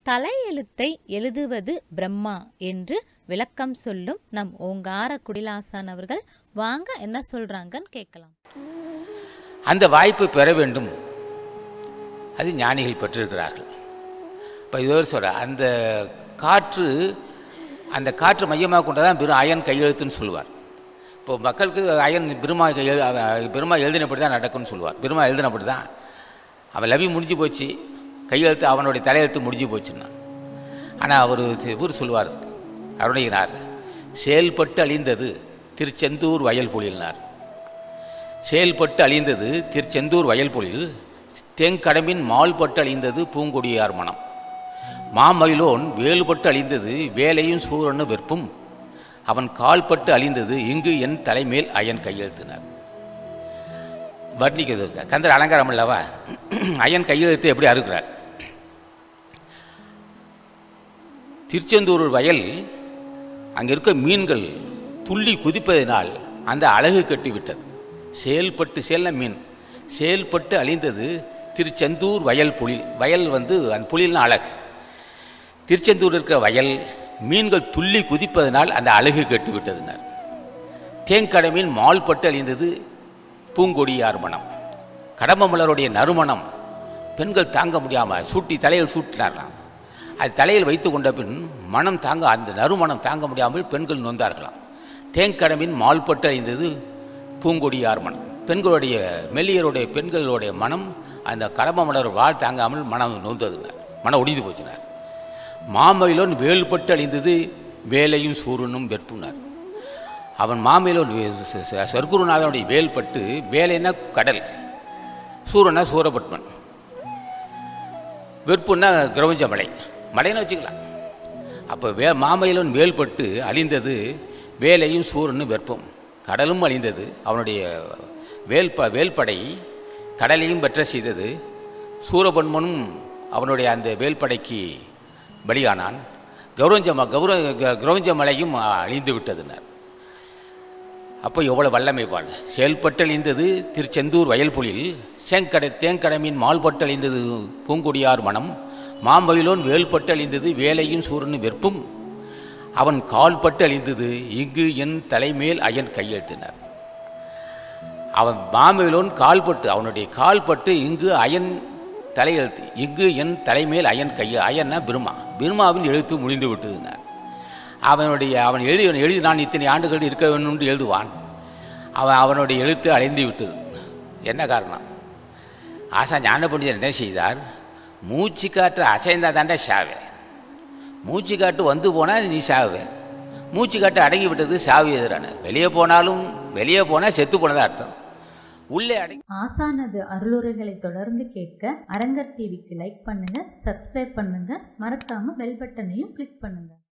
தலையெழுத்தை எழுதுவது பிரம்மா என்று விளக்கம் சொல்லும் நம் ஓங்கார குடிலாசான் அவர்கள் வாங்க என்ன சொல்றாங்கன்னு கேட்கலாம் அந்த வாய்ப்பை பெற வேண்டும் அது ஞானிகள் பெற்றிருக்கிறார்கள் இப்போ இதோடு சொல்ற அந்த காற்று அந்த காற்று மையமாக கொண்டதான் பெரும் அயன் கையெழுத்துன்னு சொல்லுவார் இப்போ மக்களுக்கு அயன் பெருமா கையெழு அஹ் பெருமா எழுதினப்படி தான் நடக்கும்னு சொல்லுவார் பெருமா எழுதினப்படி தான் அவன் லவி முடிஞ்சு போச்சு கையெழுத்து அவனுடைய தலையெழுத்து முடிஞ்சு போச்சுன்னா ஆனால் அவர் இவர் சொல்லுவார் அருணையினார் செயல்பட்டு அழிந்தது திருச்செந்தூர் வயல் பொழில்னார் செயல்பட்டு அழிந்தது திருச்செந்தூர் வயல்பொழில் தேங்கடம்பின் மால்பட்டு அழிந்தது பூங்கொடியார் மனம் மாமயிலோன் வேலுபட்டு அழிந்தது வேலையும் சூரனு வெறுப்பும் அவன் கால்பட்டு அழிந்தது இங்கு என் தலைமேல் அயன் கையெழுத்தினார் வர்ணிக்கிறது கந்தர் அலங்காரம் அல்லவா அயன் கையெழுத்து எப்படி அறுக்கிறார் திருச்செந்தூர் வயல் அங்கே இருக்க மீன்கள் துள்ளி குதிப்பதினால் அந்த அழகு கட்டிவிட்டது செயல்பட்டு செயல்ன மீன் செயல்பட்டு அழிந்தது திருச்செந்தூர் வயல் புலில் வயல் வந்து அந்த புலில்னா அழகு திருச்செந்தூர் இருக்கிற வயல் மீன்கள் துள்ளி குதிப்பதனால் அந்த அழகு கட்டிவிட்டதுனார் தேங்கடை மீன் மால்பட்டு அழிந்தது பூங்கொடியார் மனம் கடம்ப மலருடைய நறுமணம் பெண்கள் தாங்க முடியாமல் சூட்டி தலையில் சூட்டினார்களாம் அது தலையில் வைத்து கொண்ட பின் மனம் தாங்க அந்த நறுமணம் தாங்க முடியாமல் பெண்கள் நொந்தார்களாம் தேங்கடமின் மால்பட்டு அழிந்தது பூங்கொடியார் மனம் பெண்களுடைய மெல்லியருடைய பெண்களுடைய மனம் அந்த கடம்ப மலர் வாழ் தாங்காமல் மனம் நொந்ததுனார் மனம் ஒடிந்து போச்சுனார் மாமயிலோன் வேல்பட்டு அழிந்தது வேலையும் சூரனும் வெற்புனார் அவன் மாமயிலோன் சர்க்குருநாதனுடைய வேல்பட்டு வேலைன்னா கடல் சூரனா சூரபட்மன் வெறுப்புன்னா கிரவஞ்ச மலை மலைன்னு வச்சுக்கலாம் அப்போ வே மாமயிலன் வேல்பட்டு அழிந்தது வேலையும் சூரனும் வெறுப்பும் கடலும் அழிந்தது அவனுடைய வேல்ப வேல்படை கடலையும் பெற்ற செய்தது சூரபன்மனும் அவனுடைய அந்த வேல்படைக்கு பலியானான் கௌரவஞ்ச ம கௌர க- கிரௌஞ்ச மலையும் அழிந்து விட்டதுனர் அப்போ எவ்வளோ வல்லமை பாருங்க செயல்பட்டு அழிந்தது திருச்செந்தூர் வயல்பொழில் செங்கடை தேங்கடமின் மால்பட்டு அழிந்தது பூங்கொடியார் மனம் மாம்பயிலோன் வேல்பட்டு அழிந்தது வேலையும் சூரனு வெறுப்பும் அவன் கால்பட்டு அழிந்தது இங்கு என் தலைமேல் அயன் கையெழுத்தினார் அவன் மாமயிலோன் கால்பட்டு அவனுடைய கால்பட்டு இங்கு அயன் தலையெழுத்து இங்கு என் தலைமேல் அயன் கைய அயன்னா பிரம்மா பிரம்மாவின் எழுத்து முடிந்து விட்டதுனார் அவனுடைய அவன் எழுதி எழுதி நான் இத்தனை ஆண்டுகள் இருக்க வேண்டும் என்று எழுதுவான் அவன் அவனுடைய எழுத்து அழிந்து விட்டது என்ன காரணம் ஆசா ஞான பண்டிதர் என்ன செய்தார் மூச்சு காற்று அசைந்தா தாண்டா சாவே மூச்சு காட்டு வந்து போனால் நீ சாவே மூச்சு காட்டு அடங்கி விட்டது சாவு எதிரான வெளியே போனாலும் வெளியே போனால் செத்து போனதா அர்த்தம் உள்ளே அடங்கி ஆசானது அருளுரைகளை தொடர்ந்து கேட்க அரங்கர் டிவிக்கு லைக் பண்ணுங்க சப்ஸ்கிரைப் பண்ணுங்க மறக்காம பெல் பட்டனையும் கிளிக் பண்ணுங்க